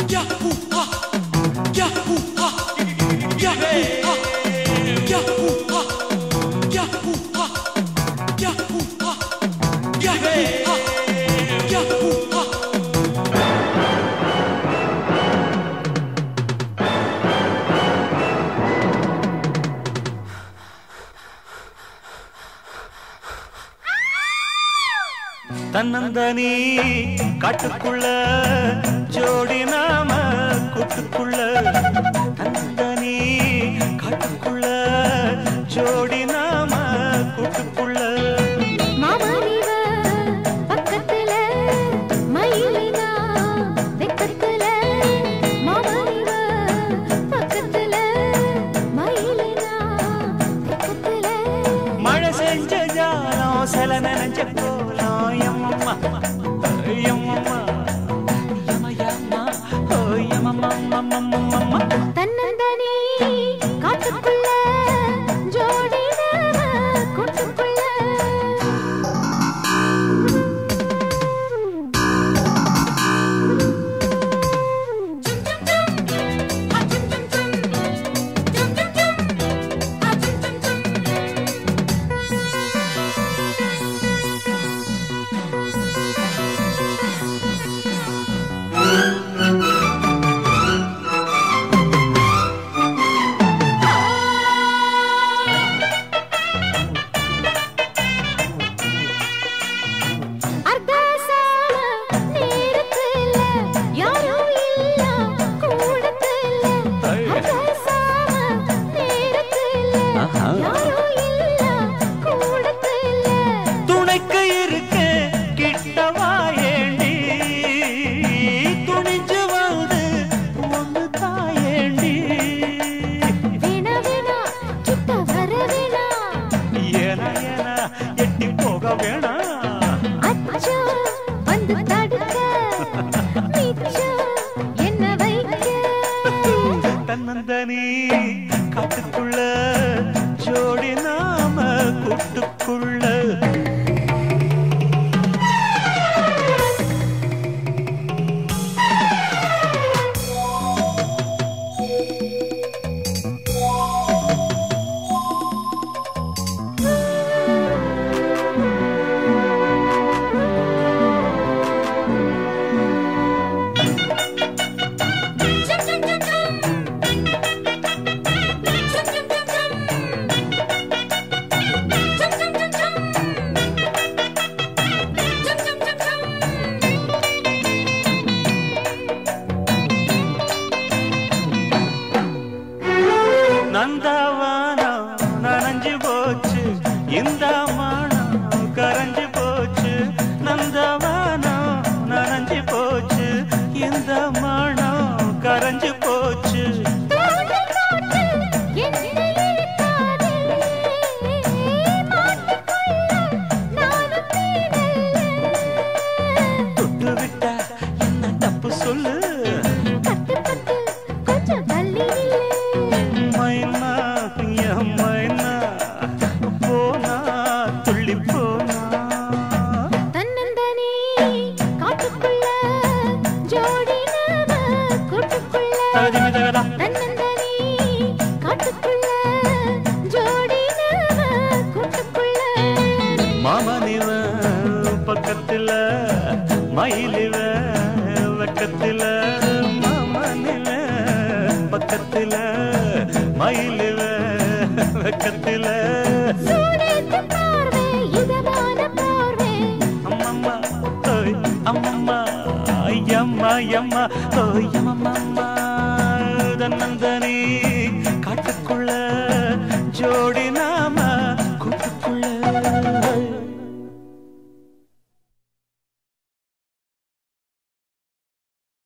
தன்னந்தனி காட்டுக்குள்ள ஜோடி நாம கூட்டுக்குள்ள தன்னந்தனி காட்டுக்குள்ள ஜோடி நாம கூட்டுக்குள்ள மாமனிவ பக்கத்துல மயிலினா வெக்கத்துல மாமனிவ பக்கத்துல மயிலினா வெக்கத்துல மழை செஞ்ச ஜாலம் சில நினைஞ்ச போலாம் எம்மம்மா எம்மம்மா யம யம்மா ஓ யமம்மா மம்மம்மா தன்னந்தனி காட்டுக்குள்ள ஜோடி நாம கூட்டுக்குள்ள அர்த்தசாம நேரத்துல யாரும் இல்ல கூடத்துல அர்த்தசாம நேரத்துல ஆஹா. யாரும் இல்ல கூடத்துல துணைக்கு இருக்க கிட்டவா ஏண்டி துணிஞ்சு வந்து ஒன்று தாயேண்டி வேணா வேணா கிட்ட வர வேணா ஏன ஏன எட்டி போக வேணாம் அச்சோ வந்து தடுக்க மிச்சம் என்ன வைக்க தன்னந்தனி காட்டுக்குள்ள ஜோடி நாம கூட்டுக்குள்ள நந்தவானம் நனைஞ்சு போச்சு இந்த மானம் கரைஞ்சு போச்சு நந்தவானம் நனைஞ்சு போச்சு இந்த மானம் கரைஞ்சு போச்சு தோட்டம் போட்டு என்னை இழுக்காதே. மாட்டுக்குள்ள நானும் நீனல்ல. தொட்டு விட்டா என்ன தப்பு சொல்லு பட்டு பட்டு கொஞ்சம் தள்ளி நில்லு. மைனா என் மைனா போனா துள்ளி போனா தன்னந்தனி காட்டுக்குள்ள ஜோடி நாம கூட்டுக்குள்ள தகதிமி தகதா தன்னந்தனி காட்டுக்குள்ள ஜோடி நாம கூட்டுக்குள்ள மாமனிவ பக்கத்துல மயிலிவ வெக்கத்துல மாமனிவ பக்கத்துல மயிலிவ வெக்கத்துல சூடேத்து பார்வை இதமான பார்வை அம்மம்மா ஓய் அம்மம்மா ஐயம்மா ஐயம்மா ஓய் அம்மம்மா தன்னந்தனி